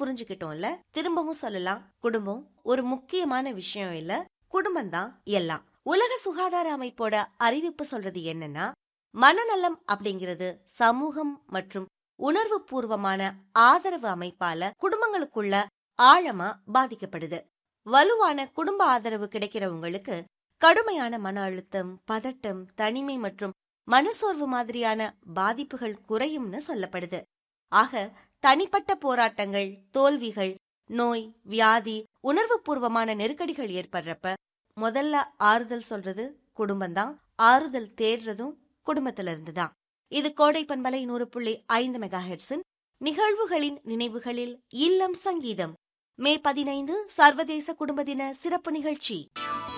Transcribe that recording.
புரிஞ்சுக்கிட்டோம்ல திரும்பவும் சொல்லலாம் குடும்பம் ஒரு முக்கியமான விஷயம் இல்ல குடும்பம் தான் எல்லாம் உலக சுகாதார அமைப்போட அறிவிப்பு சொல்றது என்னன்னா மனநலம் அப்படிங்கிறது சமூகம் மற்றும் உணர்வு பூர்வமான ஆதரவு அமைப்பால குடும்பங்களுக்குள்ள ஆழமா பாதிக்கப்படுது வலுவான குடும்ப ஆதரவு கிடைக்கிறவங்களுக்கு கடுமையான மன அழுத்தம் பதட்டம் தனிமை மற்றும் மனசோர்வு மாதிரியான பாதிப்புகள் குறையும்னு சொல்லப்படுது ஆக தனிப்பட்ட போராட்டங்கள் தோல்விகள் நோய் வியாதி உணர்வுபூர்வமான நெருக்கடிகள் ஏற்படுறப்ப முதல்ல ஆறுதல் சொல்றது குடும்பம்தான் ஆறுதல் தேடுறதும் குடும்பத்துல இருந்துதான் இது கோடை பண்பலை நூறு புள்ளி ஐந்து மெகா ஹெட்ஸின் நிகழ்வுகளின் நினைவுகளில் இல்லம் சங்கீதம் மே பதினைந்து சர்வதேச குடும்ப தின சிறப்பு நிகழ்ச்சி